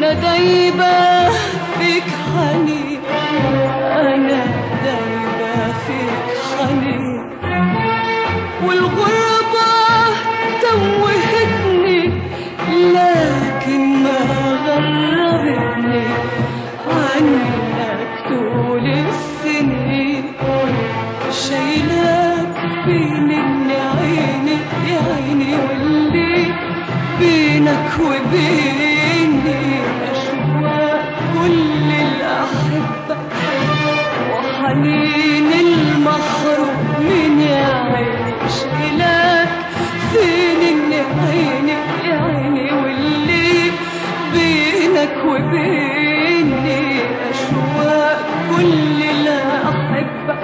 أنا دايبة فيك حنين أنا دايبة فيك حنين والغربة توهتني لكن ما غربتني عنك طول السنين شايلاك فين اللي عيني يا عيني واللي بينك وبيني أشواق كل الأحبة وحنين المحروم من يا عيني شايلاك فين اللي عيني يا عيني واللي بينك وبيني أشواق كل الأحبة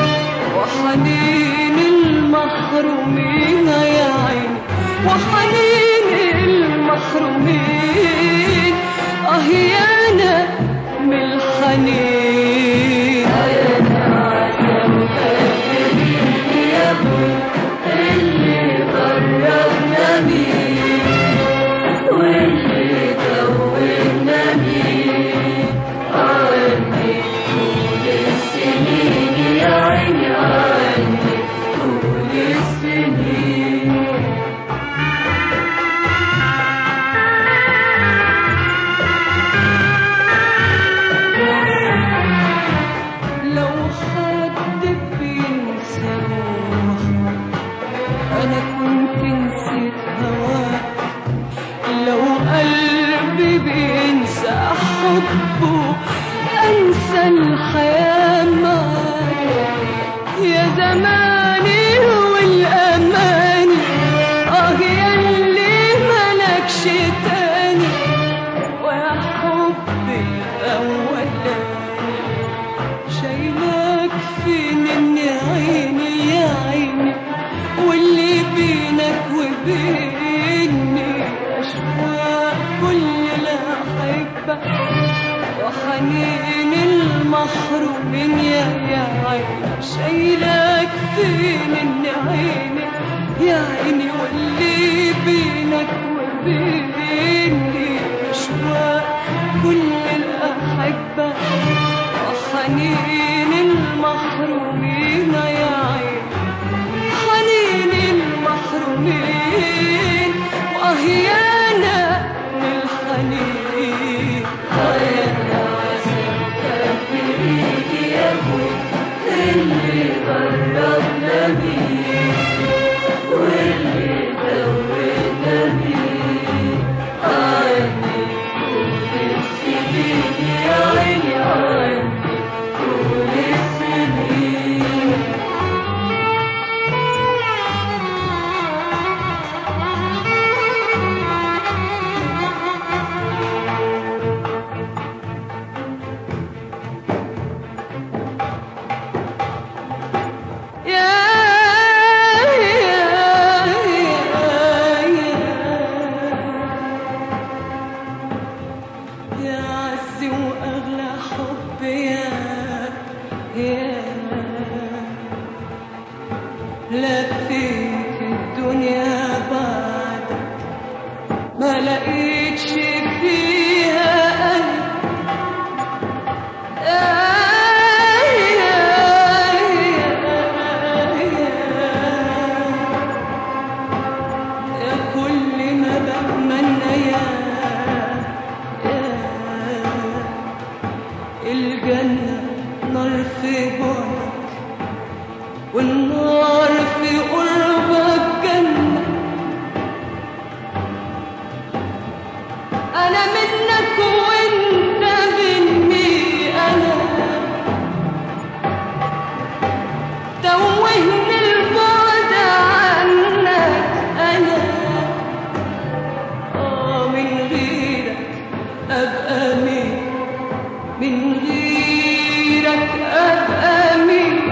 وحنين المحرومين يا عيني وحنين المحرومين اه يا انا من الحنين يا ابوي اللي قربنا بيه واللي توهنا بيه عني طول السنين يا عيني عني طول السنين لو حد بينسى روحه انا كنت نسيت هواك لو قلبي بينسى حبه انسى الحياة معاك يا زماني والاماني اه يا اللي ملكش تاني ويا حبي الاولاني شايلاك فين من عيني يا عيني واللي بينك وبيني أشواق كل الأحبة وحنين المحرومين يا يا عيني شايلاك فين من عيني يا عيني واللي بينك وبيني أشواق كل الأحبة وحنين المحرومين يا عين حنين المحرومين وأهيانا من الحنين أهيانا بيك يا ابوي اللي قربنا بيه واللي توهنا بيه عني طول السنين يا عيني عني طول السنين يا يا عزي واغلى حب يا يا لفيت الدنيا بعدك ما لقيتش فيها قلب يا كل ما بتمنى يا الجنة نار في بعدك والنار في قربك جنة أنا منك وأنت مني أنا توهني البعد عنك أنا آه من غيرك أبقى مين من غيرك أبقى مين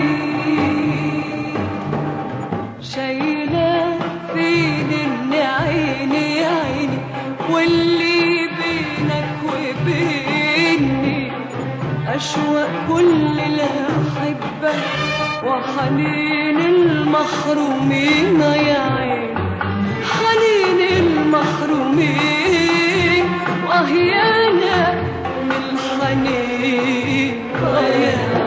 شايلة فين إن عيني يا عيني واللي بينك وبيني أشواق كل الأحبة وحنين المحرومين يا عين حنين المحرومين وأهيانا من الحنين ويا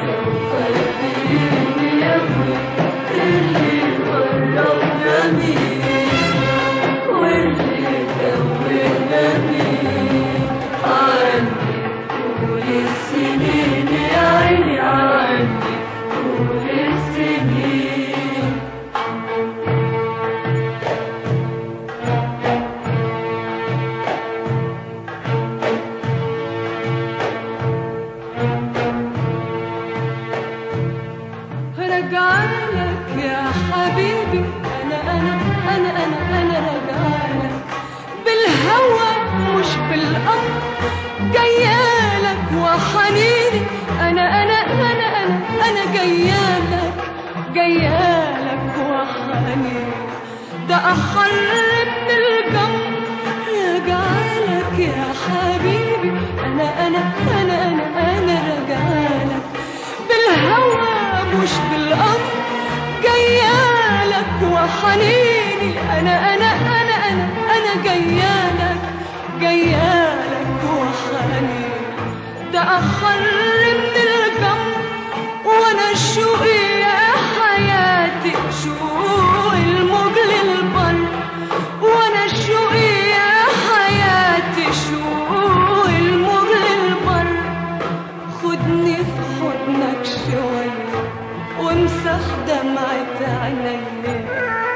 رجعلك يا حبيبي أنا أنا أنا أنا أنا رجعلك بالهوى مش بالأمر جيالك وحنيني أنا أنا أنا أنا أنا جيالك جيالك وحنيني ده أحر من الجمر رجعلك يا حبيبي أنا أنا أنا أنا أنا رجعلك بالهوى مش بالأمر جيالك وحنيني أنا أنا أنا أنا أنا جيالك جيالك وحنيني تأخر من الجمر وأنا شوقي يا حياتي شوق الموج للبر وأنا شوقي يا حياتي شوق الموج للبر خدني في حضنك شوية وامسح دمعة عينيا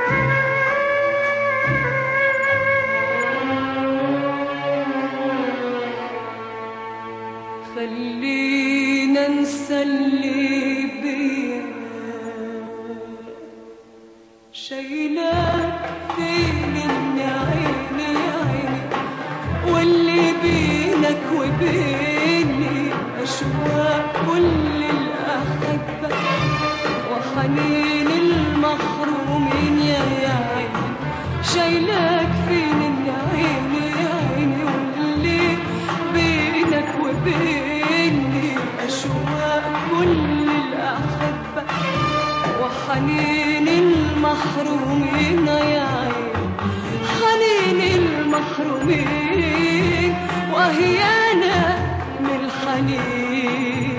خلينا انسى اللي بيا شايلاك فين من عيني عيني واللي بينك وبيني أشواق كل الأحبة وحنين المحرومين يا يا عيني شايلاك فين يا عيني يا عيني واللي بينك وبيني أشواق كل الأحبة وحنين المحرومين يا عيني حنين المحرومين وأهيانا من الحنين